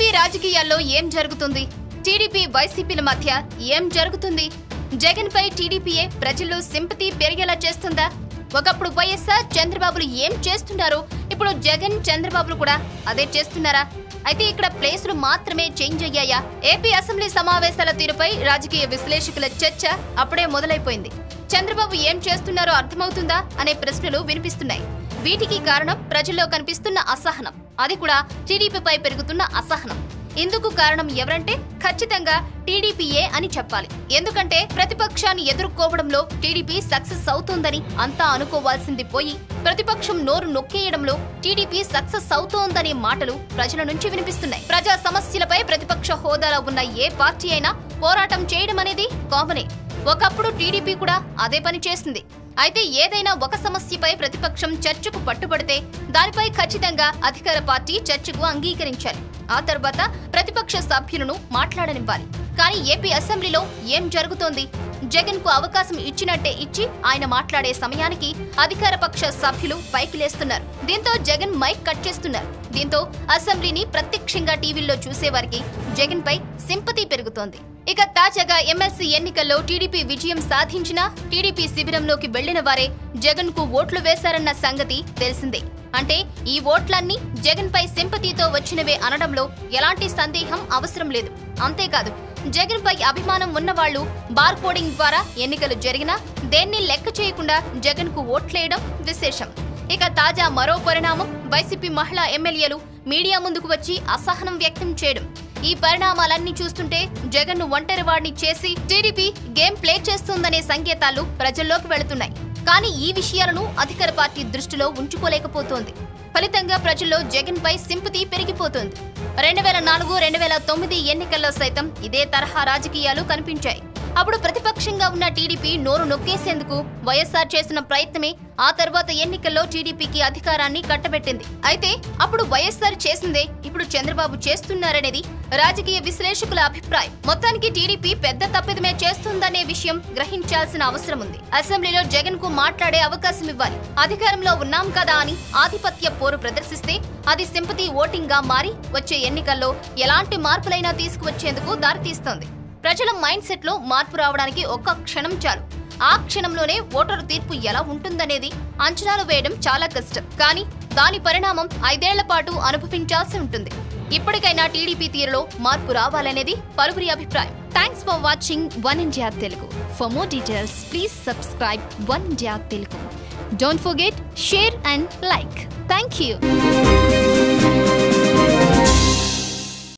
AP రాజకీయాల్లో ఏం జరుగుతుంది టీడీపీ వైసీపీల మధ్య ఏం జరుగుతుంది జగన్ పై టీడీపీయే ప్రజల్లో సింపతి పెరిగేలా చేస్తుందా ఒకప్పుడు వైఎస్ఆర్ చంద్రబాబులు ఏం చేస్తున్నారో ఇప్పుడు జగన్ చంద్రబాబులు కూడా అదే చేస్తున్నారా అయితే ఇక్కడ ప్లేసులు మాత్రమే చేంజ్ అయ్యాయా ఏపీ అసెంబ్లీ సమావేశాల తీరుపై రాజకీయ విశ్లేషకుల చర్చ అప్పుడే మొదలైపోయింది చంద్రబాబు ఏం చేస్తున్నారో అర్థమవుతుందా అనే ప్రశ్నలు వినిపిస్తున్నాయి వీటికి కారణం ప్రజల్లో కనిపిస్తున్న అసహనం అది కూడా టీడీపీపై పెరుగుతున్న అసహనం ఇందుకు కారణం ఎవరంటే ఖచ్చితంగా టీడీపీయే అని చెప్పాలి ఎందుకంటే ప్రతిపక్షాన్ని ఎదుర్కోవడంలో టీడీపీ సక్సెస్ అవుతోందని అంతా అనుకోవాల్సింది పోయి ప్రతిపక్షం నోరు నొక్కేయడంలో టీడీపీ సక్సెస్ అవుతోందనే మాటలు ప్రజల నుంచి వినిపిస్తున్నాయి ప్రజా సమస్యలపై ప్రతిపక్ష హోదాలో ఉన్న ఏ పార్టీ అయినా పోరాటం చేయడం అనేది కామనే ఒకప్పుడు టీడీపీ కూడా అదే పని చేసింది అయితే ఏదైనా ఒక సమస్యపై ప్రతిపక్షం చర్చకు పట్టుబడితే దానిపై ఖచ్చితంగా అధికార పార్టీ చర్చకు అంగీకరించాలి ఆ తర్వాత ప్రతిపక్ష సభ్యులను మాట్లాడనివ్వాలి కానీ ఏపీ అసెంబ్లీలో ఏం జరుగుతోంది జగన్ కు అవకాశం ఇచ్చినట్టే ఇచ్చి ఆయన మాట్లాడే సమయానికి అధికార పక్ష సభ్యులు పైకి లేస్తున్నారు దీంతో జగన్ మైక్ కట్ చేస్తున్నారు దీంతో అసెంబ్లీని ప్రత్యక్షంగా టీవీల్లో చూసేవారికి జగన్ పై సింపతి పెరుగుతోంది ఇక తాజాగా ఎమ్మెల్సీ ఎన్నికల్లో టీడీపీ విజయం సాధించినా టీడీపీ శిబిరంలోకి వెళ్లిన వారే జగన్ కు ఓట్లు వేశారన్న సంగతి తెలిసిందే అంటే ఈ ఓట్లన్నీ జగన్ పై సింపతితో వచ్చినవే అనడంలో ఎలాంటి సందేహం అవసరం లేదు అంతేకాదు జగన్ పై అభిమానం ఉన్నవాళ్లు బార్ కోడింగ్ ద్వారా ఎన్నికలు జరిగినా దేన్ని లెక్క చేయకుండా జగన్ కు ఓట్లేయడం విశేషం ఇక తాజా మరో పరిణామం వైసీపీ మహిళా ఎమ్మెల్యేలు మీడియా ముందుకు వచ్చి అసహనం వ్యక్తం చేయడం ఈ పరిణామాలన్నీ చూస్తుంటే జగన్ ను ఒంటరివాడిని చేసి టీడీపీ గేమ్ ప్లే చేస్తుందనే సంకేతాలు ప్రజల్లోకి వెళుతున్నాయి కానీ ఈ విషయాలను అధికార పార్టీ దృష్టిలో ఉంచుకోలేకపోతోంది ఫలితంగా ప్రజల్లో జగన్ పై సింపతి పెరిగిపోతోంది రెండు వేల నాలుగు రెండు వేల తొమ్మిది ఎన్నికల్లో సైతం ఇదే తరహా రాజకీయాలు కనిపించాయి అప్పుడు ప్రతిపక్షంగా ఉన్న టీడీపీ నోరు నొక్కేసేందుకు వైఎస్ఆర్ చేసిన ప్రయత్నమే ఆ తర్వాత ఎన్నికల్లో టీడీపీకి అధికారాన్ని కట్టబెట్టింది అయితే అప్పుడు వైఎస్ఆర్ చేసిందే ఇప్పుడు చంద్రబాబు చేస్తున్నారనేది రాజకీయ విశ్లేషకుల అభిప్రాయం మొత్తానికి టీడీపీ పెద్ద తప్పిదమే చేస్తుందనే విషయం గ్రహించాల్సిన అవసరం ఉంది అసెంబ్లీలో జగన్ కు మాట్లాడే అవకాశం ఇవ్వాలి అధికారంలో ఉన్నాం కదా అని ఆధిపత్య పోరు ప్రదర్శిస్తే అది సింపతి ఓటింగ్ గా మారి వచ్చే ఎన్నికల్లో ఎలాంటి మార్పులైనా తీసుకువచ్చేందుకు దారితీస్తోంది ప్రజల మైండ్ సెట్ లో మార్పు రావడానికి ఒక్క క్షణం చాలు ఆ క్షణంలోనే ఓటరు తీర్పు ఎలా ఉంటుందనేది అంచనాలు వేయడం చాలా కష్టం కానీ దాని పరిణామం ఐదేళ్ల పాటు అనుభవించాల్సి ఉంటుంది ఇప్పటికైనా టీడీపీ తీరులో మార్పు రావాలనేది పలువురి అభిప్రాయం thanks for watching one India Telugu for more details please subscribe one India Telugu don't forget share and like thank you